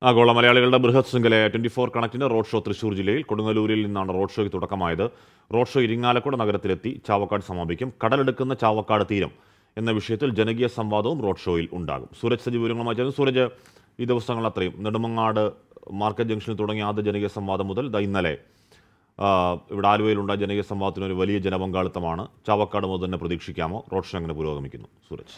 ആഗോള മലയാളികളുടെ ബൃഹത് ശൃംഖലയായ ട്വന്റി ഫോർ കണക്റ്റിന്റെ റോഡ് ഷോ തൃശൂർ ജില്ലയിൽ കൊടുങ്ങല്ലൂരിൽ നിന്നാണ് റോഡ് ഷോയ്ക്ക് തുടക്കമായത് റോഡ് ഷോ ഇരിങ്ങാലക്കുട നഗരത്തിലെത്തി ചാവക്കാട് സമാപിക്കും കടലെടുക്കുന്ന ചാവക്കാട് തീരം എന്ന വിഷയത്തിൽ ജനകീയ സംവാദവും റോഡ് ഷോയിൽ ഉണ്ടാകും സൂരജ് സജി വിവരങ്ങളുമായി ചേർന്ന് സൂരജ് ഈ ദിവസങ്ങൾ അത്രയും നെടുമങ്ങാട് മാർക്കറ്റ് ജംഗ്ഷനിൽ തുടങ്ങിയ ആദ്യ ജനകീയ സംവാദം മുതൽ ദാ ഇന്നലെ ആ, ഇവിടെ ആലുവയിലുണ്ടായ ജനകീയ സംവാദത്തിന് ഒരു വലിയ ജനപങ്കാളിത്തമാണ് ചാവക്കാട് മുതൽ തന്നെ പ്രതീക്ഷിക്കാമോ റോഡ് ഷോ എങ്ങനെ പുരോഗമിക്കുന്നു സൂരജ്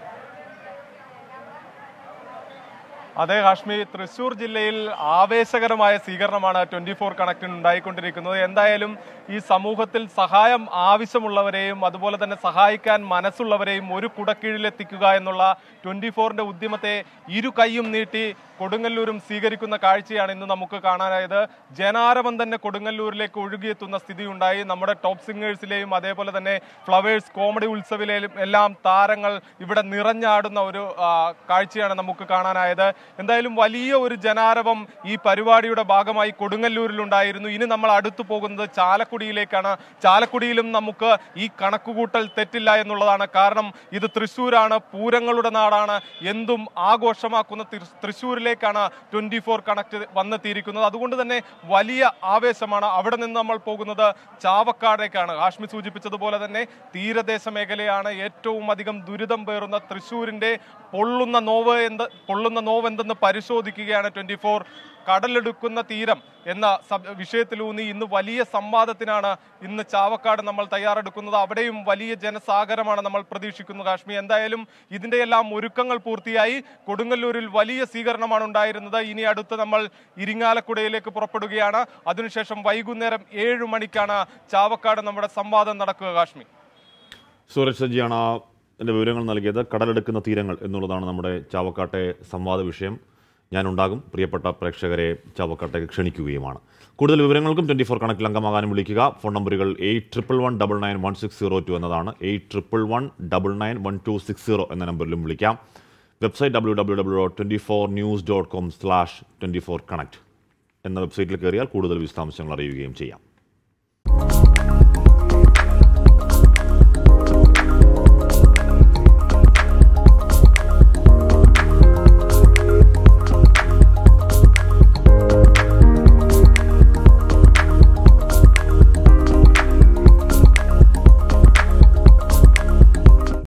അതെ ഹാഷ്മി തൃശൂർ ജില്ലയിൽ ആവേശകരമായ സ്വീകരണമാണ് ട്വന്റി ഫോർ കണക്റ്റിന് ഉണ്ടായിക്കൊണ്ടിരിക്കുന്നത് എന്തായാലും ഈ സമൂഹത്തിൽ സഹായം ആവശ്യമുള്ളവരെയും അതുപോലെ തന്നെ സഹായിക്കാൻ മനസ്സുള്ളവരെയും ഒരു കുടക്കീഴിലെത്തിക്കുക എന്നുള്ള ട്വന്റി ഫോറിന്റെ ഉദ്യമത്തെ ഇരു കൈയും നീട്ടി കൊടുങ്ങല്ലൂരും സ്വീകരിക്കുന്ന കാഴ്ചയാണ് ഇന്ന് നമുക്ക് കാണാനായത് ജനാരവം തന്നെ കൊടുങ്ങല്ലൂരിലേക്ക് ഒഴുകിയെത്തുന്ന സ്ഥിതിയുണ്ടായി നമ്മുടെ ടോപ്പ് സിംഗേഴ്സിലെയും അതേപോലെ തന്നെ ഫ്ലവേഴ്സ് കോമഡി ഉത്സവിലെയും എല്ലാം താരങ്ങൾ ഇവിടെ നിറഞ്ഞാടുന്ന ഒരു ആ, കാഴ്ചയാണ് നമുക്ക് കാണാനായത് എന്തായാലും വലിയ ഒരു ജനാരവം ഈ പരിപാടിയുടെ ഭാഗമായി കൊടുങ്ങല്ലൂരിലുണ്ടായിരുന്നു ഇനി നമ്മൾ അടുത്തു പോകുന്നത് ചാലക്കുടിയിലേക്കാണ് ചാലക്കുടിയിലും നമുക്ക് ഈ കണക്കുകൂട്ടൽ തെറ്റില്ല എന്നുള്ളതാണ് കാരണം ഇത് തൃശ്ശൂരാണ് പൂരങ്ങളുടെ നാടാണ് എന്തും ആഘോഷമാക്കുന്ന തൃ- തൃശ്ശൂരിലേക്കാണ് ട്വന്റി ഫോർ കണക്ട് വന്നെത്തിയിരിക്കുന്നത് അതുകൊണ്ട് തന്നെ വലിയ ആവേശമാണ് അവിടെ നിന്ന് നമ്മൾ പോകുന്നത് ചാവക്കാടേക്കാണ് ഹാഷ്മി സൂചിപ്പിച്ചതുപോലെ തന്നെ തീരദേശ മേഖലയാണ് ഏറ്റവും അധികം ദുരിതം പേറുന്ന തൃശ്ശൂരിന്റെ പൊള്ളുന്ന നോവ് എന്ത് പൊള്ളുന്ന നോവ് എന്തെന്ന് പരിശോധിക്കുകയാണ് ട്വന്റി ഫോർ കടലെടുക്കുന്ന തീരം എന്ന സബ് വിഷയത്തിലൂന്നി ഇന്ന് വലിയ സംവാദത്തിനാണ് ഇന്ന് ചാവക്കാട് നമ്മൾ തയ്യാറെടുക്കുന്നത് അവിടെയും വലിയ ജനസാഗരമാണ് നമ്മൾ പ്രതീക്ഷിക്കുന്നത് കാശ്മീർ എന്തായാലും ഇതിന്റെ എല്ലാം ഒരുക്കങ്ങൾ പൂർത്തിയായി കൊടുങ്ങല്ലൂരിൽ വലിയ സ്വീകരണമാണ് ഉണ്ടായിരുന്നത് ഇനി അടുത്ത് നമ്മൾ ഇരിങ്ങാലക്കുടയിലേക്ക് പുറപ്പെടുകയാണ് അതിനുശേഷം വൈകുന്നേരം ഏഴ് മണിക്കാണ് ചാവക്കാട് നമ്മുടെ സംവാദം നടക്കുക കാശ്മീർ സൂരജ് സജിയാണ് ആ എൻ്റെ വിവരങ്ങൾ നൽകിയത് കടലെടുക്കുന്ന തീരങ്ങൾ എന്നുള്ളതാണ് നമ്മുടെ ചാവക്കാട്ടെ സംവാദ വിഷയം ഞാനുണ്ടാകും പ്രിയപ്പെട്ട പ്രേക്ഷകരെ ചാവക്കാട്ടേക്ക് ക്ഷണിക്കുകയുമാണ് കൂടുതൽ വിവരങ്ങൾക്കും ട്വൻറ്റി ഫോർ കണക്കിൽ അംഗമാകാനും വിളിക്കുക ഫോൺ നമ്പറുകൾ eight triple one double nine one six zero two എന്നതാണ് eight triple one double nine one two six zero എന്ന നമ്പറിലും വിളിക്കാം website W W W dot twenty four news dot com slash twenty four connect എന്ന വെബ്സൈറ്റിൽ കയറിയാൽ കൂടുതൽ വിശദാംശങ്ങൾ അറിയുകയും ചെയ്യാം